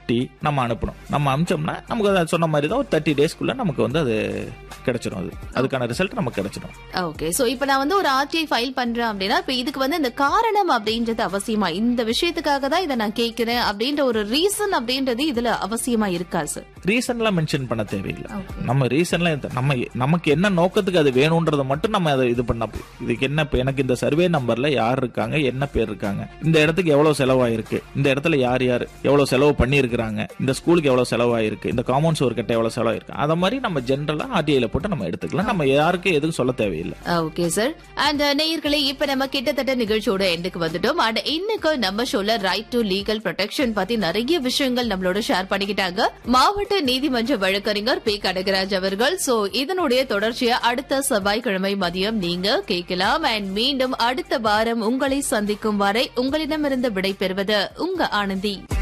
ஒட்டி நம்ம அனுப்பணும் நம்ம அனுப்பிச்சோம்னா நமக்கு அதை சொன்ன மாதிரி தான் ஒரு தேர்ட்டி டேஸ்க்குள்ள நமக்கு வந்து அது கிடைச்சிடும் அது அதுக்கான ரிசல்ட் நமக்கு கிடைச்சிடும் ஓகே சோ இப்போ நான் வந்து ஒரு ஆர்டிஐ ஃபைல் பண்றேன் அப்படின்னா இப்போ இதுக்கு வந்து இந்த காரணம் அப்படின்றது அவசியமா இந்த விஷயத்துக்காக தான் இதை நான் கேட்கிறேன் அப்படின்ற ஒரு ரீசன் அப்படின்றது இதுல அவசியமா இருக்கா சார் ரீசன்லாம் மென்ஷன் பண்ண தேவையில்லை நம்ம ரீசன்லாம் எந்த- நம்ம நமக்கு என்ன நோக்கத்துக்கு அது வேணும்ன்றதை மட்டும் நம்ம அதை இது பண்ண போ- இதுக்கு என்ன இப்ப எனக்கு இந்த சர்வே நம்பர்ல யார் இருக்காங்க என்ன பேர் இருக்காங்க இந்த இடத்துக்கு எவ்வளவு செலவாயிருக்கு இந்த இடத்துல யார் யார் எவ்வளவு செலவு பண்ணியிருக்கிறாங்க இந்த ஸ்கூலுக்கு எவ்வளவு செலவாயிருக்கு இந்த காமௌண்ட் சோர் கட்ட எவ்வளவு செலவாயிருக்கு அதை மாதிரி நம்ம ஜென்ரலா ஆர்டிஐல போட்டு நம்ம எடுத்துக்கலாம் நம்ம யாருக்கும் எதுவும் சொல்ல தேவையில்லை ஓகே சார் அண்ட் நேயர்களே இப்ப நம்ம கிட்டத்தட்ட நிகழ்ச்சியோட எண்டுக்கு வந்துட்டோம் அண்ட் இன்னைக்கு நம்ம ஷோல ரைட் டு லீகல் ப்ரொடெக்ஷன் பத்தி நிறைய விஷயங்கள் நம்மளோட ஷேர் பண்ணிக்கிட்டாங்க மாவட்ட நீதிமன்ற வழக்கறிஞர் பி கனகராஜ் அவர்கள் சோ இதனுடைய தொடர்ச்சியை அடுத்த செவ்வாய்க்கிழமை மதியம் நீங்க கேட்கலாம் அண்ட் மீண்டும் அடுத்த வாரம் உங்களை சந்திக்கும் வரை உங்களிடமிருந்து விடை பெறுவது உங்க ஆனந்தி